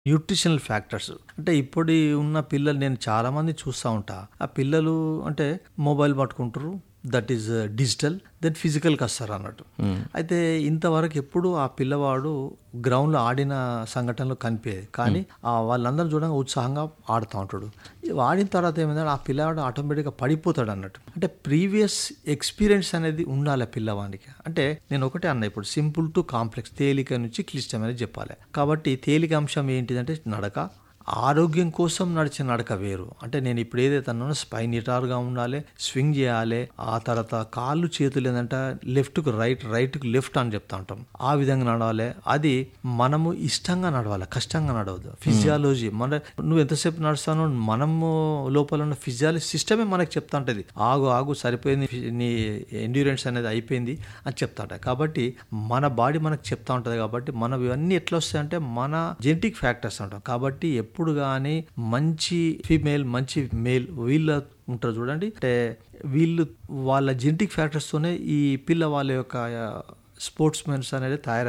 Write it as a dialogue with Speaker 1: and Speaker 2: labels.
Speaker 1: nutritional factors అంటే ఇప్పుడు ఉన్న పిల్లలు నేను చాలా మంది చూస్తూ ఉంటా ఆ పిల్లలు అంటే మొబైల్ పట్టుకుంటారు దట్ ఈస్ డిజిటల్ దెన్ ఫిజికల్కి వస్తారు అన్నట్టు అయితే ఇంతవరకు ఎప్పుడు ఆ పిల్లవాడు గ్రౌండ్లో ఆడిన సంఘటనలు కనిపించేది కానీ ఆ వాళ్ళందరూ చూడంగా ఉత్సాహంగా ఆడుతూ ఉంటాడు ఆడిన తర్వాత ఏమైందంటే ఆ పిల్లవాడు ఆటోమేటిక్గా పడిపోతాడు అన్నట్టు అంటే ప్రీవియస్ ఎక్స్పీరియన్స్ అనేది ఉండాలి పిల్లవాడికి అంటే నేను ఒకటే అన్న ఇప్పుడు సింపుల్ టు కాంప్లెక్స్ తేలిక నుంచి క్లిష్టమని చెప్పాలి కాబట్టి తేలిక అంశం ఏంటిదంటే నడక ఆరోగ్యం కోసం నడిచే నడక వేరు అంటే నేను ఇప్పుడు ఏదైతే అన్నానో స్పైన్ నిటారుగా ఉండాలి స్వింగ్ చేయాలి ఆ తర్వాత కాళ్ళు చేతులు ఏంటంటే లెఫ్ట్కు రైట్ రైట్కు లెఫ్ట్ అని చెప్తా ఉంటాం ఆ విధంగా నడవాలి అది మనము ఇష్టంగా నడవాలి కష్టంగా నడవద్దు ఫిజియాలజీ మన నువ్వు ఎంతసేపు నడుస్తానో మనము లోపల ఉన్న ఫిజియాలజీ సిస్టమే మనకు చెప్తా ఉంటుంది ఆగు ఆగు సరిపోయింది నీ ఎండ్యూరెన్స్ అనేది అయిపోయింది అని చెప్తా ఉంటాయి కాబట్టి మన బాడీ మనకు చెప్తా ఉంటుంది కాబట్టి మనం ఇవన్నీ ఎట్లా వస్తాయంటే మన జెనెటిక్ ఫ్యాక్టర్స్ అంటాం కాబట్టి ఎప్పుడు కానీ మంచి ఫీమేల్ మంచి మేల్ వీళ్ళ ఉంటారు చూడండి అంటే వీళ్ళు వాళ్ళ జెనెటిక్ ఫ్యాక్టర్స్తోనే ఈ పిల్ల వాళ్ళ యొక్క స్పోర్ట్స్ మెన్స్ అనేది తయారు